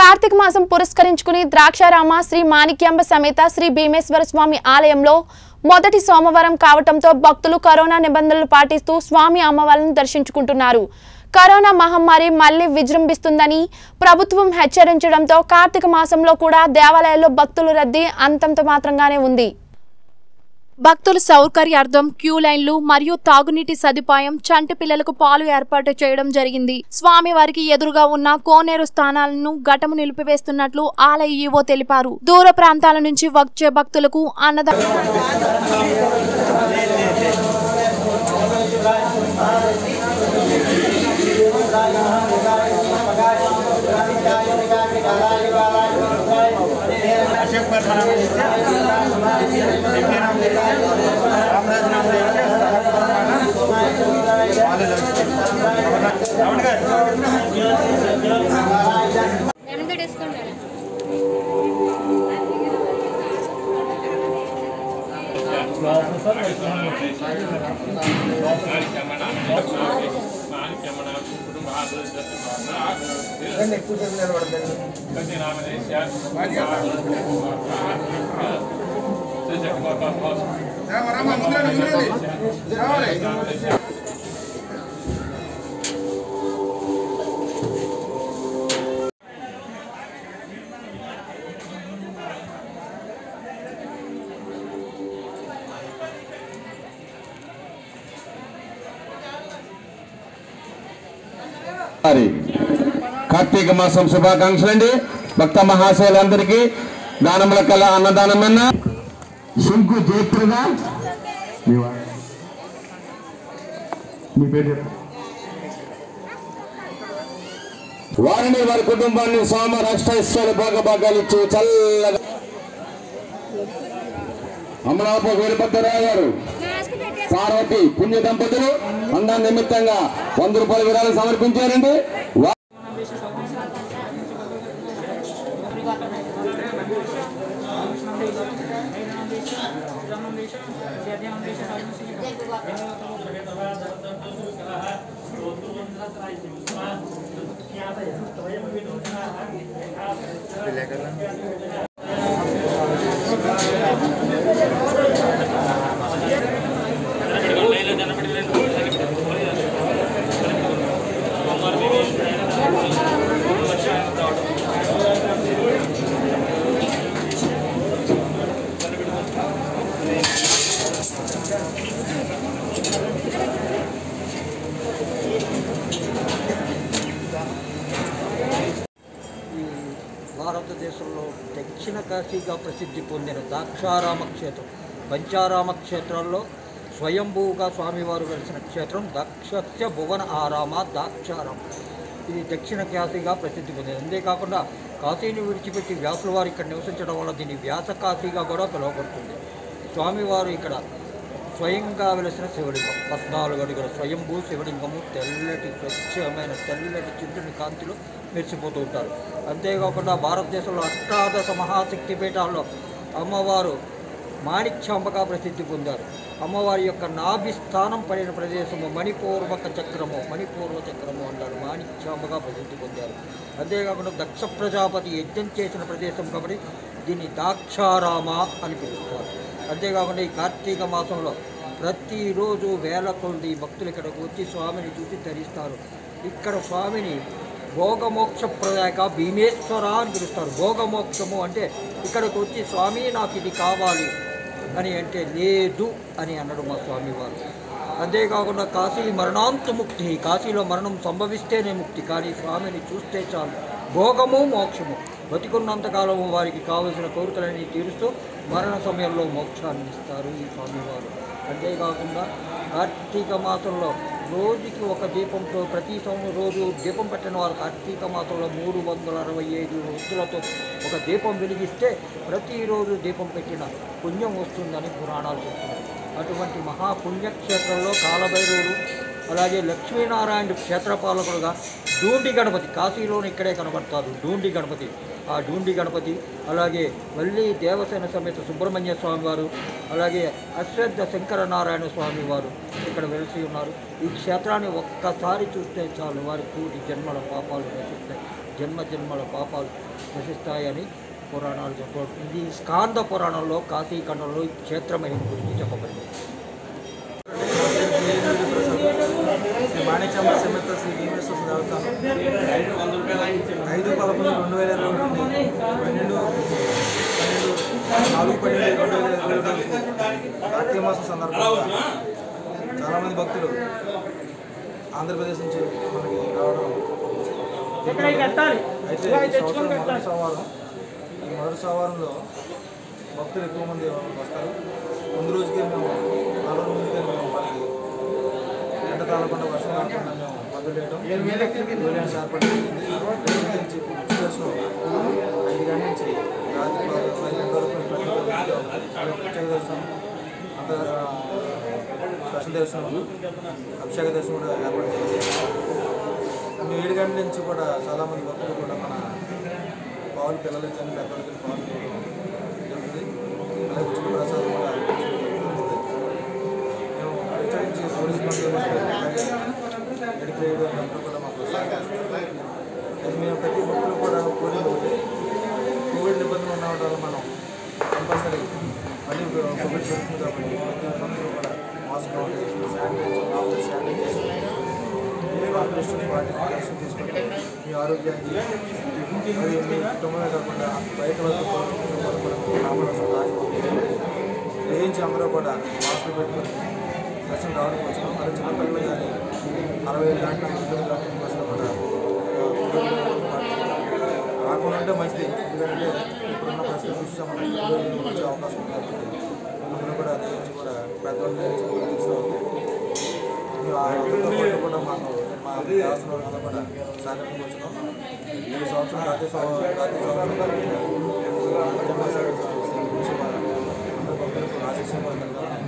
కార్తీక మాసం పురస్కరించుకుని ద్రాక్షారామ శ్రీ మాణిక్యాంబ సమేత శ్రీ భీమేశ్వర స్వామి ఆలయంలో మొదటి సోమవారం కావటంతో భక్తులు కరోనా నిబంధనలు పాటిస్తూ స్వామి అమ్మవారిని దర్శించుకుంటున్నారు కరోనా మహమ్మారి మళ్లీ విజృంభిస్తుందని ప్రభుత్వం హెచ్చరించడంతో కార్తీక మాసంలో కూడా దేవాలయాల్లో భక్తుల రద్దీ అంతంత మాత్రంగానే ఉంది భక్తుల సౌకర్యార్థం క్యూ లైన్లు మరియు తాగునీటి సదుపాయం చంటి పిల్లలకు పాలు ఏర్పాటు చేయడం జరిగింది స్వామి వారికి ఎదురుగా ఉన్న కోనేరు స్థానాలను ఘటము నిలిపివేస్తున్నట్లు ఆలయ ఈవో తెలిపారు దూర ప్రాంతాల నుంచి వచ్చే భక్తులకు అన్నదా లెమన్ తీసుకుంటాను వారి కార్తీక మాసం శుభాకాంక్షలు అండి భక్త మహాశయులందరికీ దానముల కల అన్నదానమన్న శంకు జయప్రద మీ వా- మీ పేరు చెప్పు. వారిని వారి కుటుంబాన్ని సోమ రాష్ట్ర భాగభాగాలు ఇచ్చి చల్లగా అమలాపు వీరభద్రరావు గారు మాస్క్ పెట్టే పార్వతి పుణ్య దంపతులు అందా నిమిత్తంగా వంద రూపాయల విరాళం సమర్పించారండి వా- ఈ భారతదేశంలో దక్షిణ కాశీగా ప్రసిద్ధి పొందిన దాక్షారామ క్షేత్రం పంచారామ క్షేత్రాల్లో స్వయంభూగా స్వామివారు వెలిసిన క్షేత్రం దక్షస్య భువన ఆరామ దాక్షారామ ఇది దక్షిణ కాశీగా ప్రసిద్ధి పొందింది అంతేకాకుండా కాశీని విడిచిపెట్టి వ్యాసుల వారు ఇక్కడ నివసించడం వల్ల దీన్ని వ్యాస కాశీగా కూడా పిలువబడుతుంది స్వామివారు ఇక్కడ స్వయంగా వెలిసిన శివలింగం పద్నాలుగు అడుగుల స్వయంభూ శివలింగము తెల్లటి స్వచ్ఛమైన తెల్లటి చంద్రుని కాంతిలో మెరిసిపోతూ ఉంటారు అంతేకాకుండా భారతదేశంలో అష్టాదశ మహాశక్తి పీఠాల్లో అమ్మవారు మాణిక్యాంబగా ప్రసిద్ధి పొందారు అమ్మవారి యొక్క నాభి స్థానం పడిన ప్రదేశము మణిపూర్వక చక్రము మణిపూర్వ చక్రము అంటారు మాణిక్యాంబగా ప్రసిద్ధి పొందారు అంతేకాకుండా దక్ష ప్రజాపతి యజ్ఞం చేసిన ప్రదేశం కాబట్టి దీన్ని దాక్షారామ అని పిలుస్తారు అంతేకాకుండా ఈ కార్తీక మాసంలో ప్రతిరోజు వేల కొద్ది భక్తులు ఇక్కడికి వచ్చి స్వామిని చూసి ధరిస్తారు ఇక్కడ స్వామిని భోగమోక్ష ప్రదాయక భీమేశ్వర అని పిలుస్తారు భోగమోక్షము అంటే ఇక్కడికి వచ్చి స్వామి నాకు ఇది కావాలి అని అంటే లేదు అని అన్నాడు మా స్వామివారు అంతేకాకుండా కాశీ మరణాంత ముక్తి కాశీలో మరణం సంభవిస్తేనే ముక్తి కానీ స్వామిని చూస్తే చాలు భోగము మోక్షము బతికున్నంతకాలము వారికి కావలసిన కోరికలన్నీ తీరుస్తూ మరణ సమయంలో మోక్షాన్ని ఇస్తారు ఈ స్వామివారు అంతేకాకుండా కార్తీక మాసంలో రోజుకి ఒక దీపంతో ప్రతి సంవత్సరం రోజు దీపం పెట్టిన వారు కార్తీక మాసంలో మూడు వందల అరవై ఐదు వస్తువులతో ఒక దీపం వెలిగిస్తే ప్రతిరోజు దీపం పెట్టిన పుణ్యం వస్తుందని పురాణాలు చెప్తున్నాయి అటువంటి మహాపుణ్యక్షేత్రంలో కాలభైరవుడు అలాగే లక్ష్మీనారాయణ క్షేత్రపాలకుడుగా డూండి గణపతి కాశీలోని ఇక్కడే కనబడతారు డూండి గణపతి ఆ డూండి గణపతి అలాగే వల్లి దేవసేన సమేత సుబ్రహ్మణ్య స్వామి వారు అలాగే అశ్వద్ధ శంకరనారాయణ స్వామి వారు ఇక్కడ వెలిసి ఉన్నారు ఈ క్షేత్రాన్ని ఒక్కసారి చూస్తే చాలు వారి కోటి జన్మల పాపాలు నశిస్తాయి జన్మ జన్మల పాపాలు నశిస్తాయని పురాణాలు చెప్ప ఇది స్కాంద పురాణంలో కాశీఖండంలో ఈ క్షేత్రమహిమ గురించి చెప్పబడింది శ్రీ మాణిక్యమ్మ సమేత శ్రీ భీమేశ్వర దేవస్థానం ఐదు పదకొండు రెండు వేల ఇరవై ఒకటి పన్నెండు పన్నెండు నాలుగు పన్నెండు రెండు వేల ఇరవై ఒకటి కార్తీక మాసం సందర్భంగా చాలామంది భక్తులు ఆంధ్రప్రదేశ్ నుంచి మనకి రావడం అయితే ఈ సంవత్సరం మొదటి సోమవారం ఈ మొదటి సోమవారంలో భక్తులు ఎక్కువ మంది వస్తారు ముందు రోజుకే మేము నాలుగు రోజుల ముందుకే మేము వాళ్ళకి ఎండ తాళకుండా వర్షం కాకుండా మేము మొదలుపెట్టడం ఉదయం ఏర్పాటు జరిగింది రేపు నుంచి ఉచిత దర్శనం ఐదు గంటల నుంచి రాత్రి పది పది గంటల వరకు ప్రతి ఒక్కరికి ప్రత్యేక దర్శనం అంత స్పెషల్ దర్శనం అభిషేక దర్శనం కూడా ఏర్పాటు చేసింది మేము ఏడు గంటల నుంచి కూడా చాలామంది భక్తులు కూడా మన పాలు పిల్లలకి కానీ పెద్దలకి పాలు జరుగుతుంది అలాగే ఉచిత ప్రసాదం కూడా జరుగుతుంది. మేము ప్రత్యేకించి పోలీస్ బందోబస్తు ఎడిపోయేది అందరూ కూడా మాకు సహకరిస్తారు. అది మేము ప్రతి భక్తులు కూడా కోరిక ఒకటి కోవిడ్ నిబంధనలు ఉండడం వల్ల మనం కంపల్సరీ మళ్ళీ కోవిడ్ జరుగుతుంది కాబట్టి ప్రతి భక్తులు కూడా mask sanitiser after sanitisation distance party దర్శనం తీసుకుంటే మీ ఆరోగ్యానికి మరియు మీ కుటుంబమే కాకుండా బయట వరకు కుటుంబాలు కూడా మీకు కాపాడాల్సిన బాధ్యత ఉంది. గ్రహించి అందరూ కూడా మాస్కులు పెట్టుకొని దర్శనం రావడానికి వచ్చినాం మరి చిన్నపిల్లలు కానీ అరవై ఏళ్ళు దాటిన వృద్ధులు కానీ బస్సులో కూడా రాకుండా ఉంటే మంచిది ఎందుకంటే ఇప్పుడున్న పరిస్థితి చూస్తే మనకి ఇరవై వచ్చే అవకాశం ఉంది కాబట్టి అందరూ కూడా గ్రహించి కూడా పెద్దవాళ్ళు గ్రహించి కూడా తీసుకోవాలి మేము ఆ అందరితో పాటు కూడా మాకు మా దేవస్థానం వాళ్ళందరూ కూడా సహకరించి వచ్చినాం ఈ సంవత్సరం ప్రతి సంవత్సరం ప్రతి సంవత్సరం జన్మాచార్య అందరూ భక్తులకు ఆశిస్తున్నాం